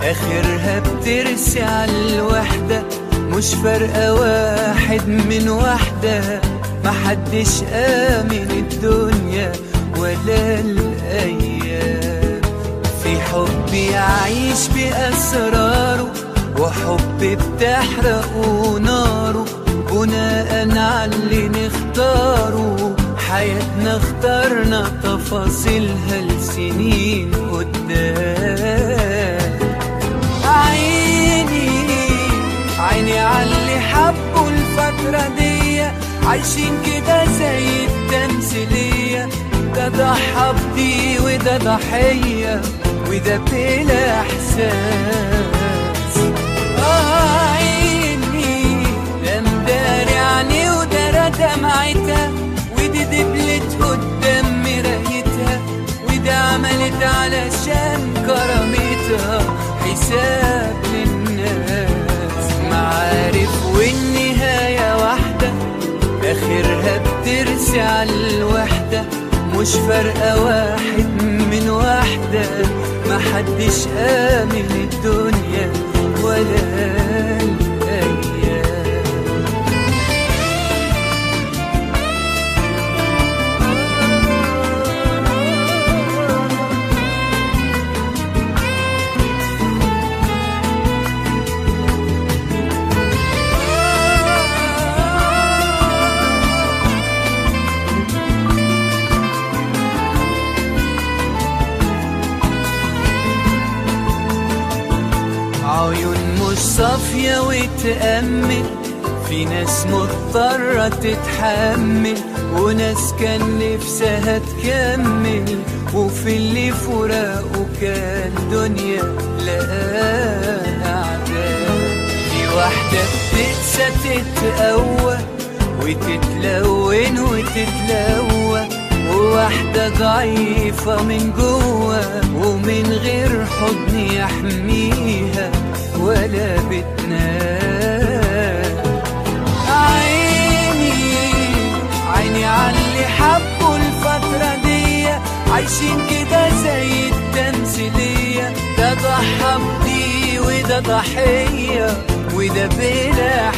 اخرها بترسي على الوحدة مش فارقة واحد من واحدة محدش آمن الدنيا ولا الأيام في حب يعيش بأسراره وحب بتحرقه ناره بناء على اللي نختاره حياتنا اخترنا تفاصيلها لسنين قدام عيني عيني عاللي حبوا الفترة دي عايشين كده زي التمثيلية ده ضحى بدي وده ضحية وده بلا إحساس آه عيني ده مداري عني وده دمعتها ودي دبلت قدام مرايتها وده عملت علشان كرامتها حساب للناس معارف والنهاية واحدة آخرها بترسي على الوحدة مش فارقة واحد من واحدة محدش آمن الدنيا ولا الأيام عيون مش صافية وتأمل في ناس مضطرة تتحمل وناس كان نفسها تكمل وفي اللي فراقه كان دنيا لقاها أعداء في واحدة بتقسى تتقوى وتتلون وتتلوى وواحدة ضعيفة من جوه ومن غير حضن يحميها ولا بتنام عيني عيني عاللي حبوا الفترة دي عايشين كده زي التمثيلية ده ضحى بدي وده ضحية وده بلا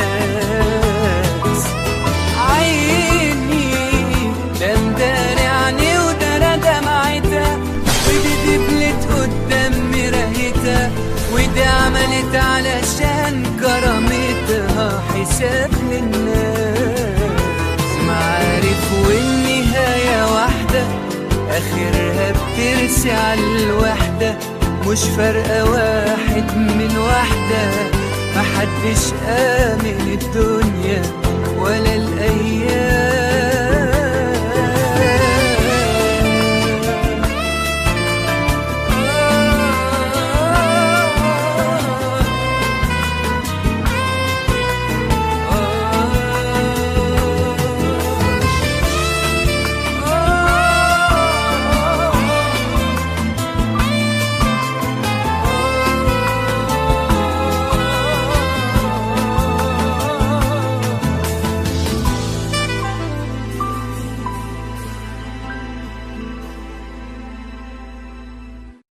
إحساس عيني ده مداري عني وده دمعتها ودي دبلت قدام مرايتها ودي عملت علشان كرامتها حساب للناس معارف والنهاية واحدة آخرها بترسي على الوحدة مش فارقة واحد من واحدة محدش آمن الدنيا ولا الأيام